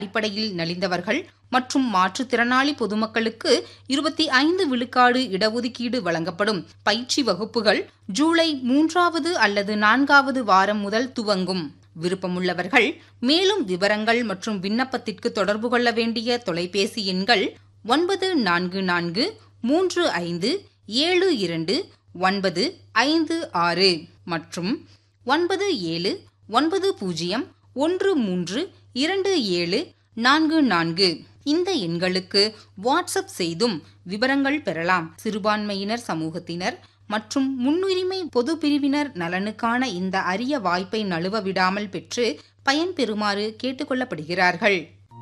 அடிப்படையில் நலிந்தவர்கள் மற்றும் மாற்றுத்திறனாளி பொதுமக்களுக்கு இருபத்தி ஐந்து விழுக்காடு இடஒதுக்கீடு வழங்கப்படும் பயிற்சி வகுப்புகள் ஜூலை மூன்றாவது அல்லது நான்காவது வாரம் முதல் துவங்கும் விருப்பமுள்ளவர்கள் மேலும் விவரங்கள் மற்றும் விண்ணப்பத்திற்கு தொடர்பு கொள்ள வேண்டிய தொலைபேசி எண்கள் ஒன்பது நான்கு நான்கு மூன்று ஐந்து ஏழு இரண்டு ஒன்பது ஐந்து ஆறு மற்றும் ஒன்பது ஏழு ஒன்பது பூஜ்ஜியம் ஒன்று மூன்று இரண்டு ஏழு நான்கு நான்கு இந்த எண்களுக்கு வாட்ஸ்அப் செய்தும் விவரங்கள் பெறலாம் சிறுபான்மையினர் சமூகத்தினர் மற்றும் முன்னுரிமை பொது பிரிவினர் நலனுக்கான இந்த அரிய வாய்ப்பை நழுவ விடாமல் பெற்று பயன்பெறுமாறு கேட்டுக்கொள்ளப்படுகிறார்கள்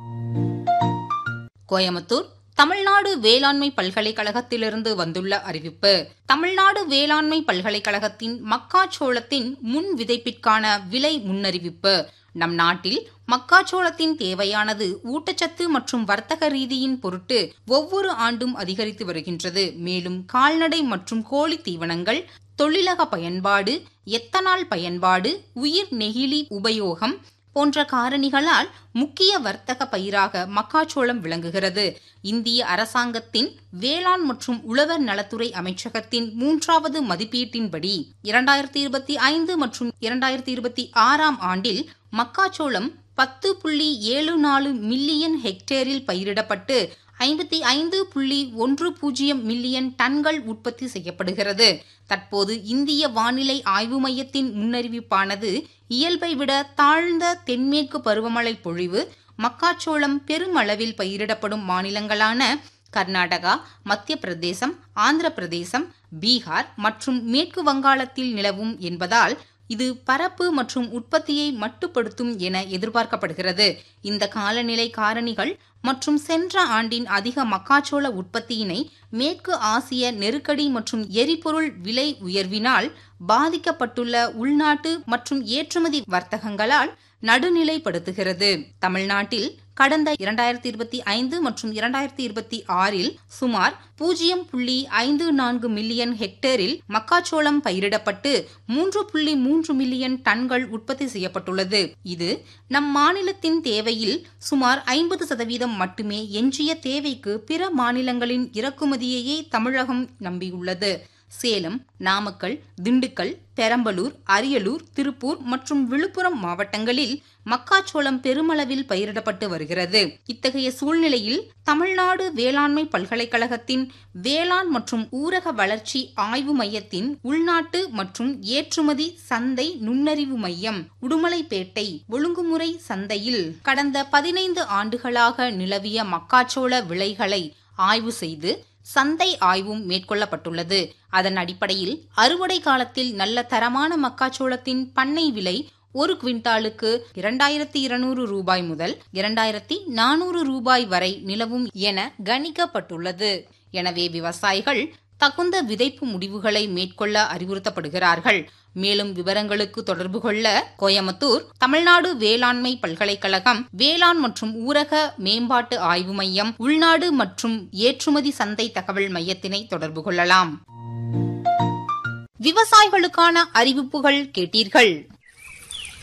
கோயமுத்தூர் தமிழ்நாடு வேளாண்மை பல்கலைக்கழகத்திலிருந்து வந்துள்ள அறிவிப்பு தமிழ்நாடு வேளாண்மை பல்கலைக்கழகத்தின் மக்காச்சோளத்தின் முன் விதைப்பிற்கான விலை முன்னறிவிப்பு நம் நாட்டில் மக்காச்சோளத்தின் தேவையானது ஊட்டச்சத்து மற்றும் வர்த்தக ரீதியின் பொருட்டு ஒவ்வொரு ஆண்டும் அதிகரித்து வருகின்றது மேலும் கால்நடை மற்றும் கோழி தீவனங்கள் தொழிலக பயன்பாடு எத்தனால் பயன்பாடு உயிர் நெகிழி உபயோகம் போன்ற காரணிகளால் முக்கிய வர்த்தக பயிராக மக்காச்சோளம் விளங்குகிறது இந்திய அரசாங்கத்தின் வேளாண் மற்றும் உழவர் நலத்துறை அமைச்சகத்தின் மூன்றாவது மதிப்பீட்டின்படி இரண்டாயிரத்தி இருபத்தி ஐந்து மற்றும் இரண்டாயிரத்தி இருபத்தி ஆறாம் ஆண்டில் மக்காச்சோளம் பத்து புள்ளி ஏழு நாலு மில்லியன் ஹெக்டேரில் பயிரிடப்பட்டு ஐம்பத்தி ஐந்து புள்ளி ஒன்று பூஜ்ஜியம் மில்லியன் டன்கள் உற்பத்தி செய்யப்படுகிறது தற்போது இந்திய வானிலை ஆய்வு மையத்தின் முன்னறிவிப்பானது இயல்பை விட தாழ்ந்த தென்மேற்கு பருவமழை பொழிவு மக்காச்சோளம் பெருமளவில் பயிரிடப்படும் மாநிலங்களான கர்நாடகா மத்திய பிரதேசம் ஆந்திர பிரதேசம் பீகார் மற்றும் மேற்கு வங்காளத்தில் நிலவும் என்பதால் இது பரப்பு மற்றும் உற்பத்தியை மட்டுப்படுத்தும் என எதிர்பார்க்கப்படுகிறது இந்த காலநிலை காரணிகள் மற்றும் சென்ற ஆண்டின் அதிக மக்காச்சோள உற்பத்தியினை மேற்கு ஆசிய நெருக்கடி மற்றும் எரிபொருள் விலை உயர்வினால் பாதிக்கப்பட்டுள்ள உள்நாட்டு மற்றும் ஏற்றுமதி வர்த்தகங்களால் நடுநிலைப்படுத்துகிறது தமிழ்நாட்டில் கடந்த இரண்டாயிரத்தி இருபத்தி ஐந்து மற்றும் இரண்டாயிரத்தி இருபத்தி ஆறில் சுமார் பூஜ்ஜியம் புள்ளி ஐந்து நான்கு மில்லியன் ஹெக்டேரில் மக்காச்சோளம் பயிரிடப்பட்டு மூன்று புள்ளி மூன்று மில்லியன் டன்கள் உற்பத்தி செய்யப்பட்டுள்ளது இது நம் மாநிலத்தின் தேவையில் சுமார் ஐம்பது சதவீதம் மட்டுமே எஞ்சிய தேவைக்கு பிற மாநிலங்களின் இறக்குமதியையே தமிழகம் நம்பியுள்ளது சேலம் நாமக்கல் திண்டுக்கல் பெரம்பலூர் அரியலூர் திருப்பூர் மற்றும் விழுப்புரம் மாவட்டங்களில் மக்காச்சோளம் பெருமளவில் பயிரிடப்பட்டு வருகிறது இத்தகைய சூழ்நிலையில் தமிழ்நாடு வேளாண்மை பல்கலைக்கழகத்தின் வேளாண் மற்றும் ஊரக வளர்ச்சி ஆய்வு மையத்தின் உள்நாட்டு மற்றும் ஏற்றுமதி சந்தை நுண்ணறிவு மையம் உடுமலைப்பேட்டை ஒழுங்குமுறை சந்தையில் கடந்த பதினைந்து ஆண்டுகளாக நிலவிய மக்காச்சோள விலைகளை ஆய்வு செய்து சந்தை ஆய்வும் மேற்கொள்ளப்பட்டுள்ளது அதன் அடிப்படையில் அறுவடை காலத்தில் நல்ல தரமான மக்காச்சோளத்தின் பண்ணை விலை ஒரு குவிண்டாலுக்கு இரண்டாயிரத்தி இருநூறு ரூபாய் முதல் இரண்டாயிரத்தி நானூறு ரூபாய் வரை நிலவும் என கணிக்கப்பட்டுள்ளது எனவே விவசாயிகள் தகுந்த விதைப்பு முடிவுகளை மேற்கொள்ள அறிவுறுத்தப்படுகிறார்கள் மேலும் விவரங்களுக்கு தொடர்பு கொள்ள கோயமுத்தூர் தமிழ்நாடு வேளாண்மை பல்கலைக்கழகம் வேளாண் மற்றும் ஊரக மேம்பாட்டு ஆய்வு மையம் உள்நாடு மற்றும் ஏற்றுமதி சந்தை தகவல் மையத்தினை தொடர்பு கொள்ளலாம் விவசாயிகளுக்கான அறிவிப்புகள் கேட்டீர்கள்